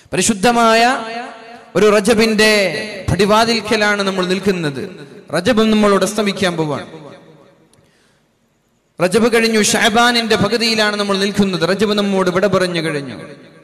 പരിശുദ്ധമായ ഒരു റജബിന്റെ പടിവാതിൽക്കലാണ് നമ്മൾ നിൽക്കുന്നത് റജബ് നമ്മളോട് അസ്തമിക്കാൻ പോവാണ് റജബ് കഴിഞ്ഞു ഷാബാനിന്റെ പകുതിയിലാണ് നമ്മൾ നിൽക്കുന്നത് റജബ് നമ്മോട് വിട പറഞ്ഞു കഴിഞ്ഞു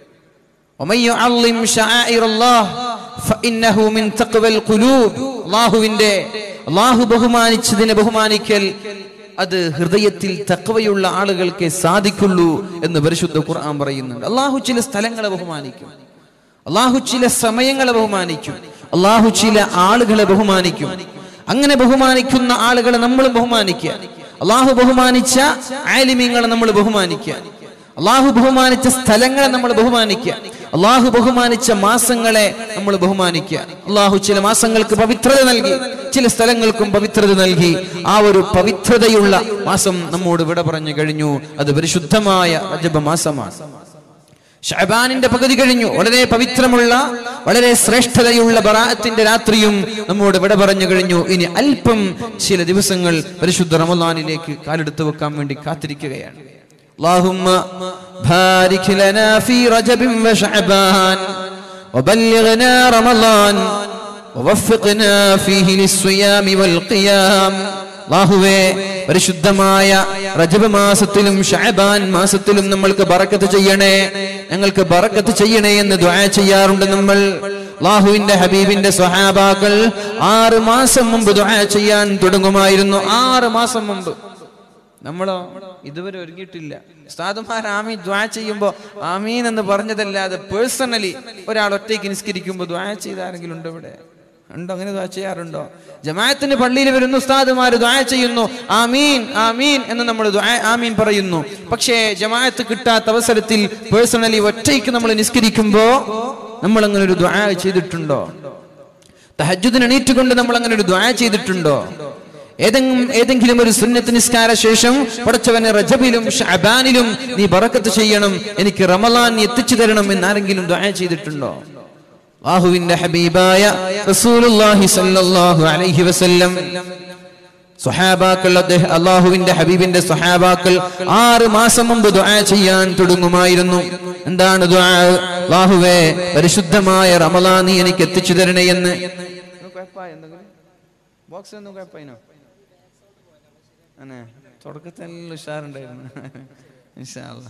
ومن يعظم شعائر الله فإنه من تقوى القلوب അള്ളാഹുവിന്റെ അള്ളാഹു ബഹുമാനിച്ചതിനെ ബഹുമാനിക്കൽ അത് ഹൃദയത്തിൽ തക്കവയുള്ള ആളുകൾക്ക് സാധിക്കുള്ളൂ എന്ന് പരിശുദ്ധ ഖുർആൻ പറയുന്നുണ്ട് അള്ളാഹു ചില സ്ഥലങ്ങളെ ബഹുമാനിക്കും അള്ളാഹു ചില സമയങ്ങളെ ബഹുമാനിക്കും അള്ളാഹു ചില ആളുകളെ ബഹുമാനിക്കും അങ്ങനെ ബഹുമാനിക്കുന്ന ആളുകളെ നമ്മൾ ബഹുമാനിക്കുക അള്ളാഹു ബഹുമാനിച്ച ആലിമീങ്ങളെ നമ്മൾ ബഹുമാനിക്കുക അള്ളാഹു ബഹുമാനിച്ച സ്ഥലങ്ങളെ നമ്മൾ ബഹുമാനിക്കുക അള്ളാഹു ബഹുമാനിച്ച മാസങ്ങളെ നമ്മൾ ബഹുമാനിക്കുക അള്ളാഹു ചില മാസങ്ങൾക്ക് പവിത്രത നൽകി ചില സ്ഥലങ്ങൾക്കും പവിത്രത നൽകി ആ ഒരു പവിത്രതയുള്ള മാസം നമ്മോട് വിട പറഞ്ഞു കഴിഞ്ഞു അത് പരിശുദ്ധമായ റജബ മാസമാണ് ഷഹബാനിന്റെ പകുതി കഴിഞ്ഞു വളരെ പവിത്രമുള്ള വളരെ ശ്രേഷ്ഠതയുള്ള ബറാഅത്തിന്റെ രാത്രിയും നമ്മോട് വിട പറഞ്ഞു കഴിഞ്ഞു ഇനി അല്പം ചില ദിവസങ്ങൾ പരിശുദ്ധ റമദാനിലേക്ക് കാലെടുത്ത് വെക്കാൻ വേണ്ടി കാത്തിരിക്കുകയാണ് اللهم بارك لنا في رجب وشعبان وبلغنا رمضان ووفقنا فيه للصيام والقيام അള്ളാഹുവേ പരിശുദ്ധമായ റജബ് മാസത്തിലും ഷഅബാൻ മാസത്തിലും നമ്മൾക്ക് ബറക്കത്ത് ചെയ്യണേ ഞങ്ങൾക്ക് ബറക്കത്ത് ചെയ്യണേ എന്ന് ദ്വാ ചെയ്യാറുണ്ട് നമ്മൾ അള്ളാഹുവിന്റെ ഹബീബിന്റെ സ്വഹാബാക്കൾ ആറ് മാസം മുമ്പ് ദ്വാ ചെയ്യാൻ തുടങ്ങുമായിരുന്നു ആറ് മാസം മുമ്പ് നമ്മളോ ഇതുവരെ ഒരുങ്ങിയിട്ടില്ല ഉസ്താദുമാർ ആമീൻ ദ്വാ ചെയ്യുമ്പോ ആമീൻ എന്ന് പറഞ്ഞതല്ലാതെ പേഴ്സണലി ഒരാൾ ഒറ്റയ്ക്ക് നിസ്കരിക്കുമ്പോൾ ദ്വാ ചെയ്ത ആരെങ്കിലും ഉണ്ടോ ഇവിടെ ഉണ്ടോ അങ്ങനെ ദ്വാ ചെയ്യാറുണ്ടോ ജമാഅത്തിന്റെ പള്ളിയിൽ വരുന്ന ഉസ്താദുമാർ ദ്വാ ചെയ്യുന്നു ആമീൻ ആമീൻ എന്ന് നമ്മൾ ദ്വാ ആമീൻ പറയുന്നു പക്ഷേ ജമാഅത്ത് കിട്ടാത്ത അവസരത്തിൽ പേഴ്സണലി ഒറ്റയ്ക്ക് നമ്മൾ നിസ്കരിക്കുമ്പോ നമ്മൾ അങ്ങനെ ഒരു ദ്വാ ചെയ്തിട്ടുണ്ടോ തഹജുദിന് എണീറ്റുകൊണ്ട് നമ്മൾ അങ്ങനെ ഒരു ദ്വാ ചെയ്തിട്ടുണ്ടോ ഏതെങ്കിലും ഏതെങ്കിലും ഒരു സുന്നത്ത് നിസ്കാര ശേഷം പടച്ചവനെ റജബിലും ഷഅബാനിലും നീ ബറക്കത്ത് ചെയ്യണം എനിക്ക് റമലാൻ നീ എത്തിച്ചു തരണം എന്ന് ആരെങ്കിലും ദുആ ചെയ്തിട്ടുണ്ടോ അല്ലാഹുവിന്റെ ഹബീബായ റസൂലുള്ളാഹി സ്വല്ലല്ലാഹു അലൈഹി വസല്ലം സ്വഹാബാക്കൾ അദ്ദേഹം അള്ളാഹുവിന്റെ ഹബീബിന്റെ സ്വഹാബാക്കൾ ആറ് മാസം മുമ്പ് ദുആ ചെയ്യാൻ തുടങ്ങുമായിരുന്നു എന്താണ് ദുആ അല്ലാഹുവേ പരിശുദ്ധമായ റമലാൻ നീ എനിക്ക് എത്തിച്ചു തരണേ എന്ന് ബോക്സ് ഒന്നും കുഴപ്പമിനോ അനെ തുടക്കത്തിൽ ഉഷാറുണ്ടായിരുന്നു ഇൻഷാ അല്ലാ.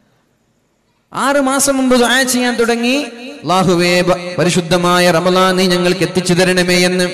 ആറ് മാസം മുമ്പ് ദുആ ചെയ്യാൻ തുടങ്ങി അല്ലാഹുവേ ബ- പരിശുദ്ധമായ റമലാൻ നീ ഞങ്ങൾക്ക് എത്തിച്ചു തരണമേ എന്ന്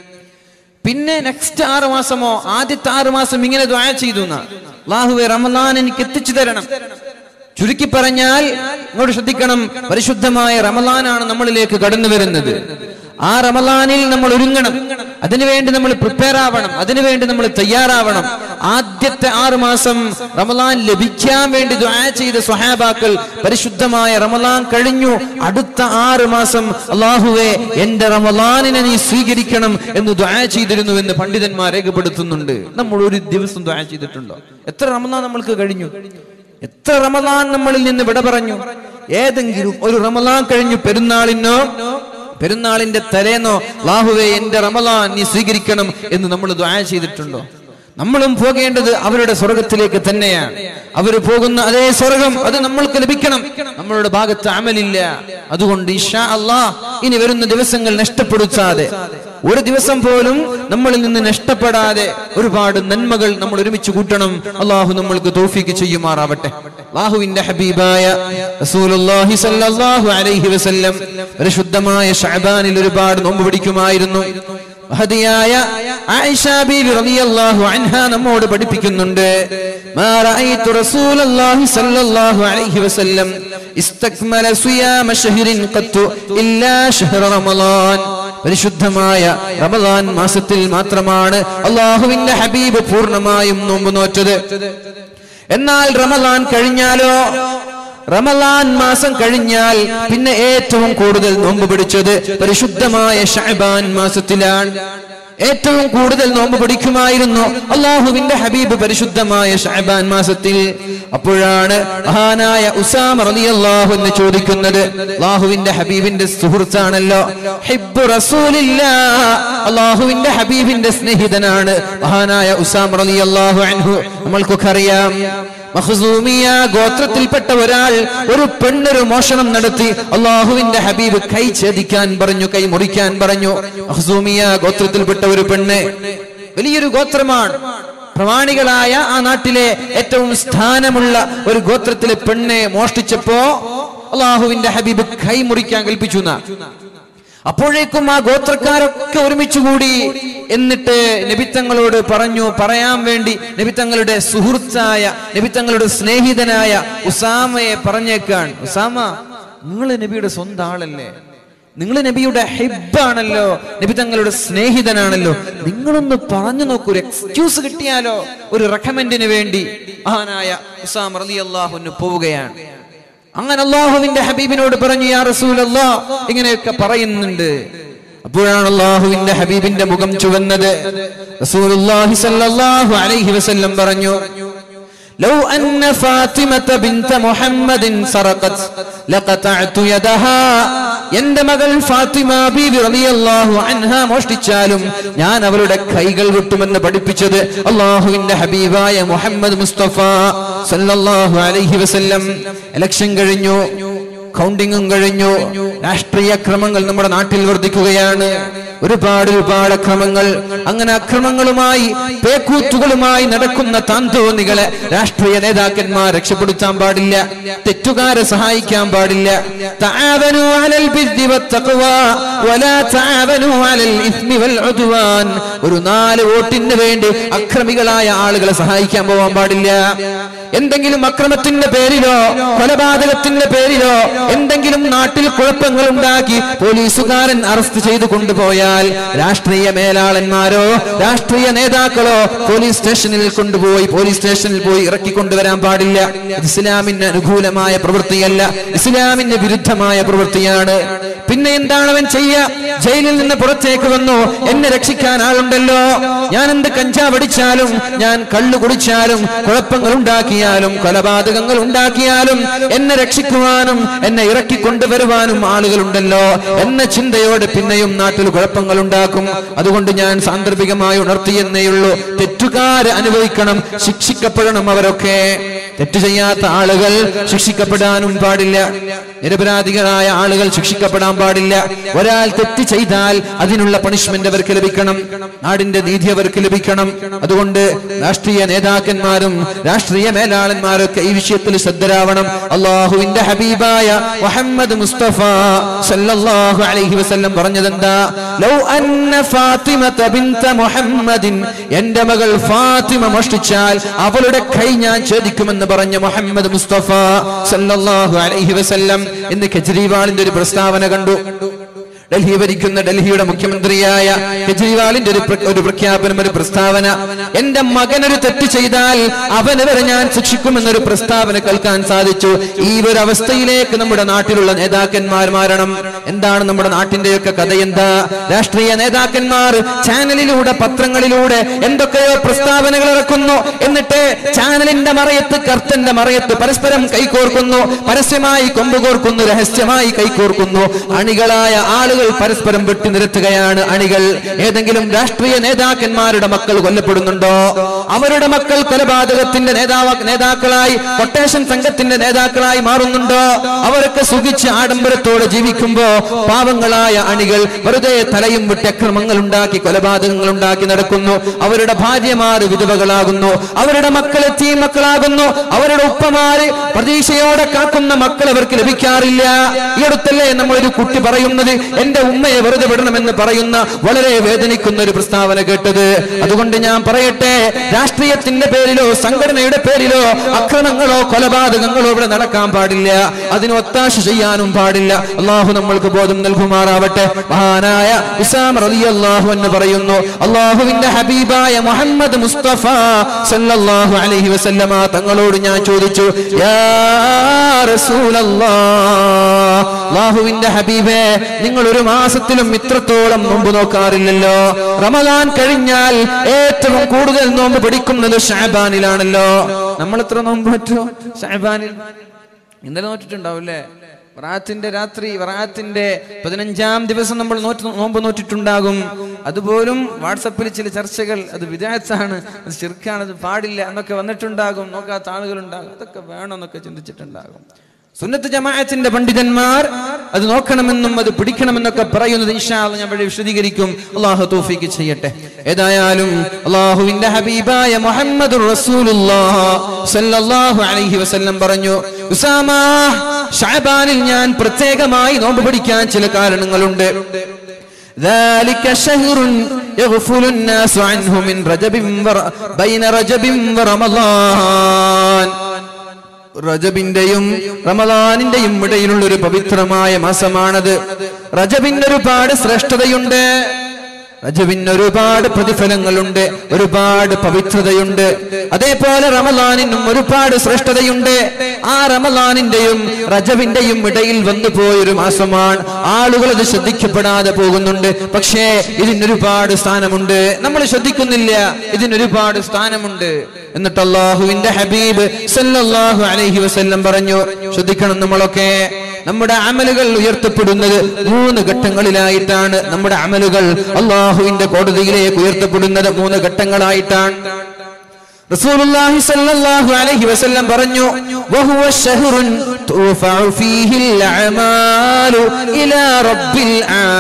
പിന്നെ നെക്സ്റ്റ് ആറ് മാസമോ ആദ്യത്തെ ആറ് മാസം ഇങ്ങനെ ദ്വാ ചെയ്തു എന്നാ. അല്ലാഹുവേ റമലാൻ എനിക്ക് എത്തിച്ചു തരണം ചുരുക്കി പറഞ്ഞാൽ ഇങ്ങോട്ട് ശ്രദ്ധിക്കണം പരിശുദ്ധമായ റമലാനാണ് നമ്മളിലേക്ക് കടന്നു വരുന്നത് ആ റമലാനിൽ നമ്മൾ ഒരുങ്ങണം അതിനുവേണ്ടി നമ്മൾ പ്രിപ്പയർ ആവണം അതിനുവേണ്ടി നമ്മൾ തയ്യാറാവണം ആദ്യത്തെ ആറ് മാസം റമലാൻ ലഭിക്കാൻ വേണ്ടി ദ്വാ ചെയ്ത സ്വഹാബാക്കൾ പരിശുദ്ധമായ റമലാൻ കഴിഞ്ഞു അടുത്ത ആറ് മാസം അള്ളാഹുവെ എന്റെ റമലാനിനെ നീ സ്വീകരിക്കണം എന്ന് ദ്വാ ചെയ്തിരുന്നു എന്ന് പണ്ഡിതന്മാർ രേഖപ്പെടുത്തുന്നുണ്ട് നമ്മൾ ഒരു ദിവസം ദ്വാ ചെയ്തിട്ടുണ്ടോ എത്ര റമലാൻ നമ്മൾക്ക് കഴിഞ്ഞു എത്ര റമലാൻ നമ്മളിൽ നിന്ന് വിട പറഞ്ഞു ഏതെങ്കിലും ഒരു റമലാൻ കഴിഞ്ഞു പെരുന്നാളിനോ പെരുന്നാളിന്റെ തലേന്നോ ലാഹുവെ എന്റെ റമലാൻ നീ സ്വീകരിക്കണം എന്ന് നമ്മൾ ദ്വാ ചെയ്തിട്ടുണ്ടോ നമ്മളും പോകേണ്ടത് അവരുടെ സ്വർഗത്തിലേക്ക് തന്നെയാണ് അവർ പോകുന്ന അതേ സ്വർഗം അത് നമ്മൾക്ക് ലഭിക്കണം നമ്മളുടെ ഭാഗത്ത് അമലില്ല അതുകൊണ്ട് ഇഷാ അള്ളാ ഇനി വരുന്ന ദിവസങ്ങൾ നഷ്ടപ്പെടുത്താതെ ഒരു ദിവസം പോലും നമ്മളിൽ നിന്ന് നഷ്ടപ്പെടാതെ ഒരുപാട് നന്മകൾ നമ്മൾ ഒരുമിച്ച് കൂട്ടണം അള്ളാഹു നമ്മൾക്ക് തോഫിക്ക് ചെയ്യുമാറാവട്ടെ അള്ളാഹുവിന്റെ ഹബീബായ റസൂലുള്ളാഹി സ്വല്ലല്ലാഹു അലൈഹി വസല്ലം പരിശുദ്ധമായ ഷഅബാനിൽ ഒരുപാട് നോമ്പ് പിടിക്കുമായിരുന്നു മഹതിയായ ആയിഷ ബീവി റളിയല്ലാഹു അൻഹ നമ്മോട് പഠിപ്പിക്കുന്നുണ്ട് മാ റഅയ്തു റസൂലല്ലാഹി സ്വല്ലല്ലാഹു അലൈഹി വസല്ലം ഇസ്തക്മല സിയാമ ശഹ്റിൻ ഖത്തു ഇല്ലാ ശഹ്റ റമളാൻ പരിശുദ്ധമായ റമളാൻ മാസത്തിൽ മാത്രമാണ് അള്ളാഹുവിന്റെ ഹബീബ് പൂർണ്ണമായും നോമ്പ് നോറ്റത് എന്നാൽ റമളാൻ കഴിഞ്ഞാലോ റമലാൻ മാസം കഴിഞ്ഞാൽ പിന്നെ ഏറ്റവും കൂടുതൽ നോമ്പ് പിടിച്ചത് പരിശുദ്ധമായ ഷഅബാൻ മാസത്തിലാണ് ഏറ്റവും കൂടുതൽ നോമ്പ് പിടിക്കുമായിരുന്നു അള്ളാഹുവിന്റെ ഹബീബ് പരിശുദ്ധമായ ഷഅബാൻ മാസത്തിൽ അപ്പോഴാണ് മഹാനായ ഉസാമ റളിയല്ലാഹു എന്ന് ചോദിക്കുന്നത് അള്ളാഹുവിന്റെ ഹബീബിന്റെ സുഹൃത്താണല്ലോ ഹിബ്ബു റസൂലില്ലാ അള്ളാഹുവിന്റെ ഹബീബിന്റെ സ്നേഹിതനാണ് മഹാനായ ഉസാം റളിയല്ലാഹു അൻഹു നമ്മൾക്കൊക്കെ അറിയാം മഖ്സൂമിയ ഗോത്രത്തിൽപ്പെട്ട ഒരാൾ ഒരു പെണ്ണൊരു മോഷണം നടത്തി അള്ളാഹുവിന്റെ ഹബീബ് കൈ ഛേദിക്കാൻ പറഞ്ഞു കൈ മുറിക്കാൻ പറഞ്ഞു മഖ്സൂമിയ ഗോത്രത്തിൽപ്പെട്ട ഒരു പെണ്ണ് വലിയൊരു ഗോത്രമാണ് പ്രമാണികളായ ആ നാട്ടിലെ ഏറ്റവും സ്ഥാനമുള്ള ഒരു ഗോത്രത്തിലെ പെണ്ണെ മോഷ്ടിച്ചപ്പോ അള്ളാഹുവിന്റെ ഹബീബ് കൈ മുറിക്കാൻ കൽപ്പിച്ചു എന്നാ. അപ്പോഴേക്കും ആ ഗോത്രക്കാരൊക്കെ ഒരുമിച്ച് കൂടി എന്നിട്ട് നബിത്തങ്ങളോട് പറഞ്ഞു പറയാൻ വേണ്ടി നബിത്തങ്ങളുടെ സുഹൃത്തായ നബിത്തങ്ങളുടെ സ്നേഹിതനായ ഉസാമയെ പറഞ്ഞേക്കാണ് ഉസാമ നിങ്ങൾ നബിയുടെ സ്വന്തം ആളല്ലേ നിങ്ങൾ നബിയുടെ ഹിബാണല്ലോ നബി തങ്ങളുടെ സ്നേഹിതനാണല്ലോ നിങ്ങളൊന്ന് പറഞ്ഞു നോക്കൂ ഒരു എക്സ്ക്യൂസ് കിട്ടിയാലോ ഒരു റെക്കമെൻഡിന് വേണ്ടി മഹാനായ ഉസാം റലി അള്ളാഹുന് പോവുകയാണ് അങ്ങനെ അള്ളാഹുവിന്റെ ഹബീബിനോട് പറഞ്ഞു യാ റസൂൽ ഇങ്ങനെയൊക്കെ പറയുന്നുണ്ട് അപ്പോഴാണ് അള്ളാഹുവിന്റെ ഹബീബിന്റെ മുഖം ചുവന്നത് റസൂലുള്ളാഹി സ്വല്ലല്ലാഹു അലൈഹി വസല്ലം പറഞ്ഞു لو أن فاطمة بنت محمد سرقت لقطعت يدها എന്റെ മകൾ ഫാത്തിമ ബീബി റളിയല്ലാഹു അൻഹ മോഷ്ടിച്ചാലും ഞാൻ അവളുടെ കൈകൾ വെട്ടുമെന്ന് പഠിപ്പിച്ചത് അള്ളാഹുവിന്റെ ഹബീബായ മുഹമ്മദ് മുസ്തഫ സല്ലല്ലാഹു അലൈഹി വസല്ലം ഇലക്ഷൻ കഴിഞ്ഞു കൗണ്ടിങ്ങും കഴിഞ്ഞു രാഷ്ട്രീയ ക്രമങ്ങൾ നമ്മുടെ നാട്ടിൽ വർദ്ധിക്കുകയാണ് ഒരുപാട് ഒരുപാട് അക്രമങ്ങൾ അങ്ങനെ അക്രമങ്ങളുമായി പേക്കൂത്തുകളുമായി നടക്കുന്ന താന്തോന്നികളെ രാഷ്ട്രീയ നേതാക്കന്മാർ രക്ഷപ്പെടുത്താൻ പാടില്ല തെറ്റുകാരെ സഹായിക്കാൻ പാടില്ല തആവനു അലൽ ബിർരി വത്തഖ്വ വലാ തആവനു അലൽ ഇസ്മി വൽ ഉദ്വാൻ ഒരു നാല് വോട്ടിന് വേണ്ടി അക്രമികളായ ആളുകളെ സഹായിക്കാൻ പോവാൻ പാടില്ല എന്തെങ്കിലും അക്രമത്തിന്റെ പേരിലോ കൊലപാതകത്തിന്റെ പേരിലോ എന്തെങ്കിലും നാട്ടിൽ കുഴപ്പങ്ങൾ ഉണ്ടാക്കി പോലീസുകാരൻ അറസ്റ്റ് ചെയ്തു കൊണ്ടുപോയാൽ രാഷ്ട്രീയ മേലാളന്മാരോ രാഷ്ട്രീയ നേതാക്കളോ പോലീസ് സ്റ്റേഷനിൽ കൊണ്ടുപോയി പോലീസ് സ്റ്റേഷനിൽ പോയി ഇറക്കി കൊണ്ടുവരാൻ പാടില്ല ഇത് ഇസ്ലാമിന് അനുകൂലമായ പ്രവൃത്തിയല്ല ഇസ്ലാമിന് വിരുദ്ധമായ പ്രവൃത്തിയാണ് പിന്നെ എന്താണ് അവൻ ചെയ്യുക ജയിലിൽ നിന്ന് പുറത്തേക്ക് വന്നു എന്നെ രക്ഷിക്കാൻ ആളുണ്ടല്ലോ ഞാൻ എന്ത് കഞ്ചാവ് അടിച്ചാലും ഞാൻ കള്ളു കുടിച്ചാലും കുഴപ്പങ്ങൾ ഉണ്ടാക്കിയാലും കൊലപാതകങ്ങൾ ഉണ്ടാക്കിയാലും എന്നെ രക്ഷിക്കുവാനും എന്നെ ഇറക്കി കൊണ്ടുവരുവാനും ആളുകളുണ്ടല്ലോ എന്ന ചിന്തയോടെ പിന്നെയും നാട്ടിൽ കുഴപ്പങ്ങൾ ഉണ്ടാക്കും അതുകൊണ്ട് ഞാൻ സാന്ദർഭികമായി ഉണർത്തിയെന്നേയുള്ളൂ തെറ്റുകാര് അനുഭവിക്കണം ശിക്ഷിക്കപ്പെടണം അവരൊക്കെ തെറ്റ് ചെയ്യാത്ത ആളുകൾ ശിക്ഷിക്കപ്പെടാനും പാടില്ല നിരപരാധികളായ ആളുകൾ ശിക്ഷിക്കപ്പെടാൻ പാടില്ല ഒരാൾ തെറ്റ് ചെയ്താൽ അതിനുള്ള പണിഷ്മെന്റ് അവർക്ക് ലഭിക്കണം നാടിന്റെ നീതി അവർക്ക് ലഭിക്കണം അതുകൊണ്ട് രാഷ്ട്രീയ നേതാക്കന്മാരും രാഷ്ട്രീയ മേലാളന്മാരൊക്കെ ഈ വിഷയത്തിൽ ശ്രദ്ധരാവണം അള്ളാഹുവിന്റെ ഹബീബായ മുഹമ്മദ് മുസ്തഫ സല്ലല്ലാഹു അലൈഹി വസല്ലം പറഞ്ഞതെന്താ ലൗ അന്ന ഫാത്തിമത ബിൻത മുഹമ്മദിൻ എന്റെ മകൾ ഫാത്തിമ മോഷ്ടിച്ചാൽ അവളുടെ കൈ ഞാൻ ഛേദിക്കുമെന്ന് പറഞ്ഞ മുഹമ്മദ് മുസ്തഫ സല്ലല്ലാഹു അലൈഹി വസല്ലം ഇന്ന് കെജ്രിവാളിന്റെ ഒരു പ്രസ്താവന കണ്ടു ഡൽഹി ഭരിക്കുന്ന ഡൽഹിയുടെ മുഖ്യമന്ത്രിയായ കെജ്രിവാളിന്റെ ഒരു പ്ര- ഒരു പ്രഖ്യാപനം ഒരു പ്രസ്താവന എന്റെ മകൻ ഒരു തെറ്റ് ചെയ്താൽ അവന് വരെ ഞാൻ ശിക്ഷിക്കുമെന്നൊരു പ്രസ്താവന കേൾക്കാൻ സാധിച്ചു ഈ ഒരു അവസ്ഥയിലേക്ക് നമ്മുടെ നാട്ടിലുള്ള നേതാക്കന്മാർ മാറണം എന്താണ് നമ്മുടെ നാട്ടിന്റെയൊക്കെ കഥ എന്താ രാഷ്ട്രീയ നേതാക്കന്മാർ ചാനലിലൂടെ പത്രങ്ങളിലൂടെ എന്തൊക്കെയോ പ്രസ്താവനകൾ ഇറക്കുന്നു എന്നിട്ട് ചാനലിന്റെ മറയത്ത് കർത്തന്റെ മറയത്ത് പരസ്പരം കൈകോർക്കുന്നു പരസ്യമായി കൊമ്പ് കോർക്കുന്നു രഹസ്യമായി കൈകോർക്കുന്നു അണികളായ ആളുകൾ പരസ്പരം വെട്ടി നിരത്തുകയാണ് അണികൾ ഏതെങ്കിലും രാഷ്ട്രീയ നേതാക്കന്മാരുടെ മക്കൾ കൊല്ലപ്പെടുന്നുണ്ടോ അവരുടെ മക്കൾ കൊലപാതകത്തിന്റെ നേതാവ് നേതാക്കളായി കൊട്ടേഷൻ സംഘത്തിന്റെ നേതാക്കളായി മാറുന്നുണ്ടോ അവരൊക്കെ സുഖിച്ച് ആഡംബരത്തോടെ ജീവിക്കുമ്പോ പാവങ്ങളായ അണികൾ വെറുതെ തലയും വിട്ട് അക്രമങ്ങൾ ഉണ്ടാക്കി കൊലപാതകങ്ങൾ ഉണ്ടാക്കി നടക്കുന്നു അവരുടെ ഭാര്യമാര് വിധവകളാകുന്നു അവരുടെ മക്കളെ തീ മക്കളാകുന്നു അവരുടെ ഉപ്പമാര് പ്രതീക്ഷയോടെ കാക്കുന്ന മക്കൾ അവർക്ക് ലഭിക്കാറില്ല ഈ അടുത്തല്ലേ നമ്മളൊരു കുട്ടി പറയുന്നത് എന്റെ ഉമ്മയെ വെറുതെ വിടണമെന്ന് പറയുന്ന വളരെ വേദനിക്കുന്ന ഒരു പ്രസ്താവന കേട്ടത് അതുകൊണ്ട് ഞാൻ പറയട്ടെ രാഷ്ട്രീയത്തിന്റെ പേരിലോ സംഘടനയുടെ പേരിലോ അക്രമങ്ങളോ കൊലപാതകങ്ങളോ ഇവിടെ നടക്കാൻ പാടില്ല അതിന് ഒത്താശ ചെയ്യാനും പാടില്ല അള്ളാഹു നമ്മൾക്ക് ബോധം നൽകുമാറാവട്ടെ മഹാനായ ഇസാം റളിയല്ലാഹു എന്ന് പറയുന്നു അള്ളാഹുവിന്റെ ഹബീബായ മുഹമ്മദ് മുസ്തഫ സല്ലല്ലാഹു അലൈഹി വസല്ലമ തങ്ങളോട് ഞാൻ ചോദിച്ചു യാ റസൂലല്ലാഹ് അള്ളാഹുവിന്റെ ഹബീബേ നിങ്ങൾ ഒരു മാസത്തിലും ഇത്രത്തോളം നോമ്പ് നോക്കാറില്ലല്ലോ റമദാൻ കഴിഞ്ഞാൽ ഏറ്റവും കൂടുതൽ നോമ്പ് പിടിക്കുന്നത് ഷാബാനിലാണല്ലോ നമ്മൾ എത്ര നോമ്പ് പറ്റുമോ ഷാബാനിൽ ഇന്നലെ നോറ്റിട്ടുണ്ടാവില്ലേ വറാത്തിന്റെ രാത്രി വറാത്തിന്റെ പതിനഞ്ചാം ദിവസം നമ്മൾ നോറ്റ് നോമ്പ് നോറ്റിട്ടുണ്ടാകും അതുപോലും വാട്സപ്പിൽ ചില ചർച്ചകൾ അത് വിദേഹത്താണ് അത് ശിർക്കാണ് അത് പാടില്ല എന്നൊക്കെ വന്നിട്ടുണ്ടാകും നോക്കാത്ത ആളുകളുണ്ടാകും അതൊക്കെ വേണമെന്നൊക്കെ ചിന്തിച്ചിട്ടുണ്ടാകും സുന്നത്ത് ജമാഅത്തിന്റെ പണ്ഡിതന്മാർ അത് നോക്കണമെന്നും അത് പിടിക്കണമെന്നൊക്കെ പറയുന്നത് ഇൻഷാ അല്ലാഹ് ഞാൻ വളരെ വിശദീകരിക്കും അള്ളാഹു തൗഫീക്ക് ചെയ്യട്ടെ ഏതായാലും അള്ളാഹുവിന്റെ ഹബീബായ മുഹമ്മദ് സല്ലല്ലാഹു അലൈഹി വസല്ലം പറഞ്ഞു ഉസാമ ഷഅബാനിൽ ഞാൻ പ്രത്യേകമായി നോമ്പ് പിടിക്കാൻ ചില കാരണങ്ങളുണ്ട് ذلك شهر يغفل الناس عنه من رجب ور... بين رجب ورمضان റജബിന്റെയും റമദാനിന്റെയും ഇടയിലുള്ള ഒരു പവിത്രമായ മാസമാണത് റജബിന് ഒരുപാട് ശ്രേഷ്ഠതയുണ്ട് റജബിന് ഒരുപാട് പ്രതിഫലങ്ങളുണ്ട് ഒരുപാട് പവിത്രതയുണ്ട് അതേപോലെ റമദാനിനും ഒരുപാട് ശ്രേഷ്ഠതയുണ്ട് ആ റമദാനിന്റെയും റജബിന്റെയും ഇടയിൽ വന്നു പോയൊരു മാസമാണ് ആളുകൾ അത് ശ്രദ്ധിക്കപ്പെടാതെ പോകുന്നുണ്ട് പക്ഷേ ഇതിനൊരുപാട് സ്ഥാനമുണ്ട് നമ്മൾ ശ്രദ്ധിക്കുന്നില്ല ഇതിനൊരുപാട് സ്ഥാനമുണ്ട് എന്നിട്ട് അള്ളാഹുവിന്റെ ഹബീബ് സല്ലല്ലാഹു അലൈഹി വസല്ലം പറഞ്ഞു ശ്രദ്ധിക്കണം നമ്മളൊക്കെ നമ്മുടെ അമലുകൾ ഉയർത്തപ്പെടുന്നത് മൂന്ന് ഘട്ടങ്ങളിലായിട്ടാണ് നമ്മുടെ അമലുകൾ അള്ളാഹുവിന്റെ കോടതിയിലേക്ക് ഉയർത്തപ്പെടുന്നത് മൂന്ന് ഘട്ടങ്ങളായിട്ടാണ് റസൂലുള്ളാഹി സ്വല്ലല്ലാഹു അലൈഹി വസല്ലം പറഞ്ഞു വഹുവ ശഹ്റുൻ തുഫഉ ഫീഹിൽ അഅമാലു ഇലാ റബ്ബിൽ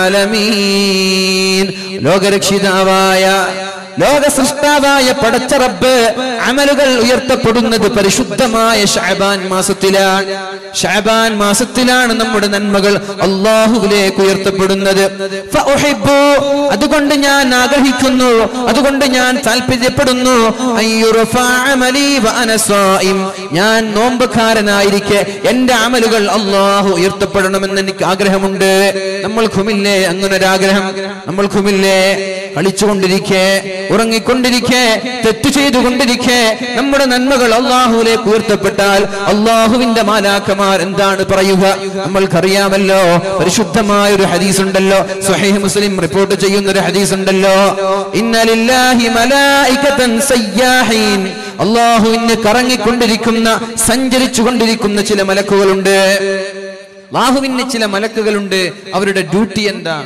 ആലമീൻ ലോകരക്ഷിതാവായ ലോക സൃഷ്ടാവായ പടച്ച റബ്ബ് അമലുകൾ ഉയർത്തപ്പെടുന്നത് പരിശുദ്ധമായ ഷാബാൻ മാസത്തിലാണ് ഷാബാൻ മാസത്തിലാണ് നമ്മുടെ നന്മകൾ അള്ളാഹുവിലേക്ക് ഉയർത്തപ്പെടുന്നത് ഫഉഹിബ്ബു. അതുകൊണ്ട് ഞാൻ ആഗ്രഹിക്കുന്നു അതുകൊണ്ട് ഞാൻ താല്പര്യപ്പെടുന്നു അയ്യുറഫഅ അമലി വഅന സ്വായിം. ഞാൻ നോമ്പുകാരനായിരിക്കെ എന്റെ അമലുകൾ അള്ളാഹു ഉയർത്തപ്പെടണമെന്ന് എനിക്ക് ആഗ്രഹമുണ്ട് നമ്മൾക്കുമില്ലേ അങ്ങനെ ഒരു ആഗ്രഹം നമ്മൾക്കുമില്ലേ കളിച്ചുകൊണ്ടിരിക്കെ ഉറങ്ങിക്കൊണ്ടിരിക്കെ തെറ്റ് ചെയ്തുകൊണ്ടിരിക്കെ നമ്മുടെ നന്മകൾ അള്ളാഹുലേക്ക് ഉയർത്തപ്പെട്ടാൽ അള്ളാഹുവിന്റെ മാലാക്കമാർ എന്താണ് പറയുക നമ്മൾക്കറിയാമല്ലോ പരിശുദ്ധമായ ഒരു ഹദീസ് ഉണ്ടല്ലോ സുഹൈഹ് മുസ്ലിം റിപ്പോർട്ട് ചെയ്യുന്ന ഒരു ഹദീസ് ഉണ്ടല്ലോ ഇന്നലില്ലാഹി മലായികതൻ സയ്യാഹീൻ അള്ളാഹുവിന് കറങ്ങിക്കൊണ്ടിരിക്കുന്ന സഞ്ചരിച്ചു കൊണ്ടിരിക്കുന്ന ചില മലക്കുകളുണ്ട് അള്ളാഹുവിന് ചില മലക്കുകളുണ്ട് അവരുടെ ഡ്യൂട്ടി എന്താ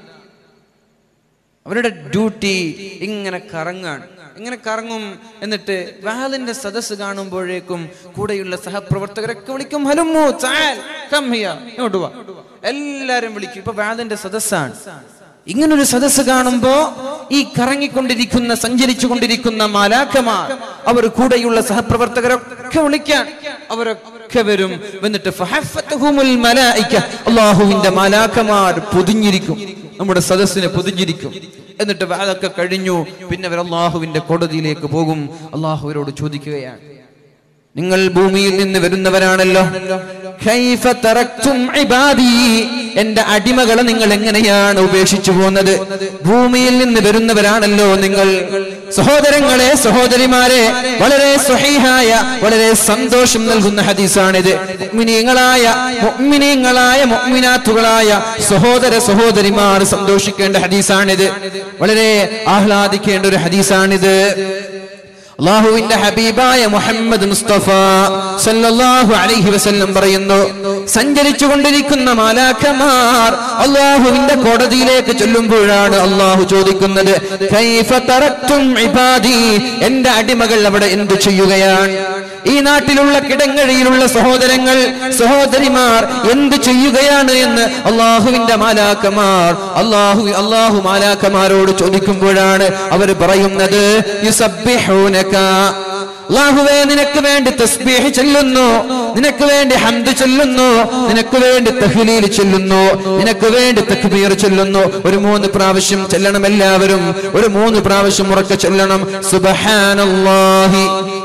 അവരുടെ ഡ്യൂട്ടി ഇങ്ങനെ കറങ്ങാണ് ഇങ്ങനെ കറങ്ങും എന്നിട്ട് വാലിന്റെ സദസ്സ് കാണുമ്പോഴേക്കും കൂടെയുള്ള സഹപ്രവർത്തകരൊക്കെ വിളിക്കും ഹലുമോ ചാൽ കം ഹിയർ ഇങ്ങോട്ട് വാ എല്ലാരും വിളിക്കും ഇപ്പൊ വാലിന്റെ സദസ്സാണ് ഇങ്ങനൊരു സദസ്സ് കാണുമ്പോ ഈ കറങ്ങിക്കൊണ്ടിരിക്കുന്ന സഞ്ചരിച്ചു കൊണ്ടിരിക്കുന്ന മാലാക്കമാർ അവർ കൂടെയുള്ള സഹപ്രവർത്തകരൊക്കെ വിളിക്കാൻ അവരൊക്കെ വരും എന്നിട്ട് ഫഹഫത്തുഹുമുൽ മലായിക അള്ളാഹുവിന്റെ മാലാക്കമാർ പൊതിഞ്ഞിരിക്കും നമ്മുടെ സദസ്സിനെ പൊതിഞ്ഞിരിക്കും എന്നിട്ട് അതൊക്കെ കഴിഞ്ഞു പിന്നെ അവർ അള്ളാഹുവിന്റെ കോടതിയിലേക്ക് പോകും അള്ളാഹുവിനോട് ചോദിക്കുകയാണ് നിങ്ങൾ ഭൂമിയിൽ നിന്ന് വരുന്നവരാണല്ലോ കൈഫ തറക്തും ഇബാദി എന്റെ അടിമകളെ നിങ്ങൾ എങ്ങനെയാണ് ഉപേക്ഷിച്ചു പോകുന്നത് ഭൂമിയിൽ നിന്ന് വരുന്നവരാണല്ലോ നിങ്ങൾ സഹോദരങ്ങളെ സഹോദരിമാരെ വളരെ സ്വഹീഹായ വളരെ സന്തോഷം നൽകുന്ന ഹദീസാണിത് മുഅ്മിനീങ്ങളായ മുഅ്മിനീങ്ങളായ മുഅ്മിനാത്തുകളായ സഹോദര സഹോദരിമാർ സന്തോഷിക്കേണ്ട ഹദീസാണിത് വളരെ ആഹ്ലാദിക്കേണ്ട ഒരു ഹദീസാണിത് അള്ളാഹുവിന്റെ ഹബീബായ മുഹമ്മദ് മുസ്തഫ സല്ലല്ലാഹു അലൈഹി വസല്ലം പറയുന്നു സഞ്ചരിച്ചു കൊണ്ടിരിക്കുന്ന മാലാഖമാർ അള്ളാഹുവിന്റെ കോടതിയിലേക്ക് ചൊല്ലുമ്പോഴാണ് അള്ളാഹു ചോദിക്കുന്നത് കൈഫ തറക്തും ഇബാദി എന്റെ അടിമകൾ അവിടെ എന്തു ചെയ്യുകയാണ് ഈ നാട്ടിലുള്ള കിടങ്ങഴിയിലുള്ള സഹോദരങ്ങൾ സഹോദരിമാർ എന്ത് ചെയ്യുകയാണ് എന്ന് അള്ളാഹുവിന്റെ മാലാക്കമാർ അള്ളാഹു അള്ളാഹു മാലാക്കമാരോട് ചോദിക്കുമ്പോഴാണ് അവർ പറയുന്നത് യുസബ്ബിഹൂനക അള്ളാഹുവേ നിനക്ക് വേണ്ടി തസ്ബീഹ് ചൊല്ലുന്നു നിനക്ക് വേണ്ടി ഹംദ് ചൊല്ലുന്നു നിനക്ക് വേണ്ടി തഹ്ലീൽ ചൊല്ലുന്നു നിനക്ക് വേണ്ടി തക്ബീർ ചൊല്ലുന്നു ഒരു മൂന്ന് പ്രാവശ്യം ചെല്ലണം എല്ലാവരും ഒരു മൂന്ന് പ്രാവശ്യം ഉറക്കെ ചൊല്ലണം സുബ്ഹാനല്ലാഹി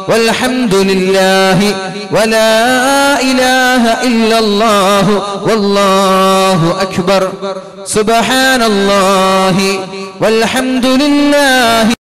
വൽഹംദുലില്ലാഹി വലാ ഇലാഹ ഇല്ലല്ലാഹു വല്ലാഹു അക്ബർ സുബ്ഹാനല്ലാഹി വൽഹംദുലില്ലാഹി